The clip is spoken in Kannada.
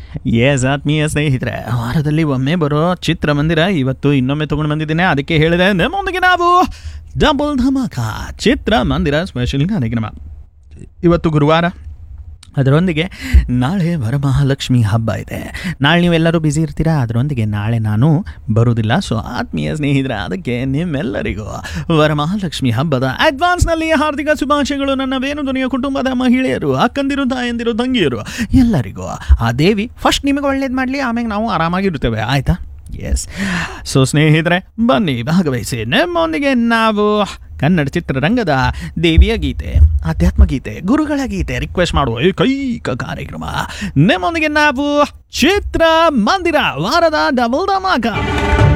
ಎಸ್ ಆತ್ಮೀಯ ಸ್ನೇಹಿತರೆ ವಾರದಲ್ಲಿ ಒಮ್ಮೆ ಬರೋ ಚಿತ್ರಮಂದಿರ ಇವತ್ತು ಇನ್ನೊಮ್ಮೆ ತೊಗೊಂಡು ಬಂದಿದ್ದೇನೆ ಅದಕ್ಕೆ ಹೇಳಿದೆ ನಮ್ಮೊಂದಿಗೆ ನಾವು ಡಬಲ್ ಧಮಾಕ ಚಿತ್ರಮಂದಿರ ಸ್ಪೆಷಲ್ ಕಾರ್ಯಕ್ರಮ ಇವತ್ತು ಗುರುವಾರ ಅದರೊಂದಿಗೆ ನಾಳೆ ವರಮಹಾಲಕ್ಷ್ಮಿ ಹಬ್ಬ ಇದೆ ನಾಳೆ ನೀವೆಲ್ಲರೂ ಬ್ಯುಸಿ ಇರ್ತೀರಾ ಅದರೊಂದಿಗೆ ನಾಳೆ ನಾನು ಬರುವುದಿಲ್ಲ ಸೊ ಆತ್ಮೀಯ ಸ್ನೇಹಿತರೆ ಅದಕ್ಕೆ ನಿಮ್ಮೆಲ್ಲರಿಗೂ ವರಮಹಾಲಕ್ಷ್ಮಿ ಹಬ್ಬದ ಅಡ್ವಾನ್ಸ್ನಲ್ಲಿ ಹಾರ್ದಿಕ ಶುಭಾಶಯಗಳು ನನ್ನ ವೇಣುಧ್ವನಿಯ ಕುಟುಂಬದ ಮಹಿಳೆಯರು ಅಕ್ಕಂದಿರು ತಾಯಂದಿರು ತಂಗಿಯರು ಎಲ್ಲರಿಗೂ ಆ ದೇವಿ ಫಸ್ಟ್ ನಿಮಗೆ ಒಳ್ಳೇದು ಮಾಡಲಿ ಆಮೇಲೆ ನಾವು ಆರಾಮಾಗಿರ್ತೇವೆ ಆಯಿತಾ ಎಸ್ ಸೊ ಸ್ನೇಹಿತರೆ ಬನ್ನಿ ಭಾಗವಹಿಸಿ ನಿಮ್ಮೊಂದಿಗೆ ನಾವು ಕನ್ನಡ ಚಿತ್ರರಂಗದ ದೇವಿಯ ಗೀತೆ ಆಧ್ಯಾತ್ಮ ಗೀತೆ ಗುರುಗಳ ಗೀತೆ ರಿಕ್ವೆಸ್ಟ್ ಮಾಡುವ ಏಕೈಕ ಕಾರ್ಯಕ್ರಮ ನಿಮ್ಮೊಂದಿಗೆ ನಾವು ಚಿತ್ರ ಮಂದಿರ ವಾರದ ಡಬಲ್ ಧಮಾಕ